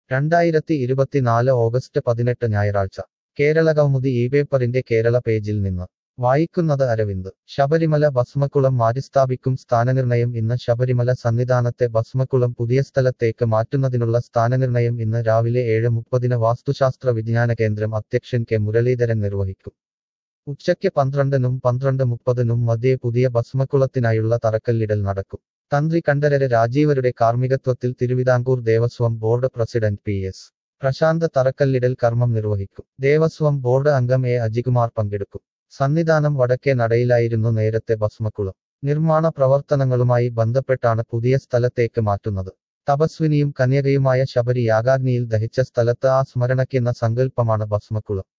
രണ്ടായിരത്തി ഇരുപത്തിനാല് ഓഗസ്റ്റ് പതിനെട്ട് ഞായറാഴ്ച കേരളകൗമുദി ഈ പേപ്പറിന്റെ കേരള പേജിൽ നിന്ന് വായിക്കുന്നത് അരവിന്ദ് ശബരിമല ഭസ്മക്കുളം മാറ്റിസ്ഥാപിക്കും സ്ഥാനനിർണയം ഇന്ന് ശബരിമല സന്നിധാനത്തെ ഭസ്മക്കുളം പുതിയ സ്ഥലത്തേക്ക് മാറ്റുന്നതിനുള്ള സ്ഥാനനിർണയം ഇന്ന് രാവിലെ ഏഴ് മുപ്പതിന് വാസ്തുശാസ്ത്ര വിജ്ഞാന കേന്ദ്രം അധ്യക്ഷൻ കെ മുരളീധരൻ നിർവഹിക്കും ഉച്ചയ്ക്ക് പന്ത്രണ്ടിനും പന്ത്രണ്ട് മുപ്പതിനും മധ്യേ പുതിയ ഭസ്മക്കുളത്തിനായുള്ള തറക്കല്ലിടൽ നടക്കും തന്ത്രി കണ്ഠരര് രാജീവരുടെ കാർമ്മികത്വത്തിൽ Thiruvithamkoor Devaswom board president P S Prashanth തറക്കല്ലിടൽ കർമ്മം നിർവഹിക്കും ദേവസ്വം ബോർഡ് അംഗം എ അജികുമാർ പങ്കെടുക്കും സന്നിധാനം വടക്കേ നടയിലായിരുന്നു നേരത്തെ ഭസ്മക്കുളം നിർമ്മാണ പ്രവർത്തനങ്ങളുമായി ബന്ധപ്പെട്ടാണ് പുതിയ സ്ഥലത്തേക്ക് മാറ്റുന്നത് തപസ്വിനിയും കന്യകയുമായ ശബരി യാഗാഗ്നിയിൽ ദഹിച്ച സ്ഥലത്ത് ആ സ്മരണയ്ക്കെന്ന സങ്കല്പമാണ് ഭസ്മക്കുളം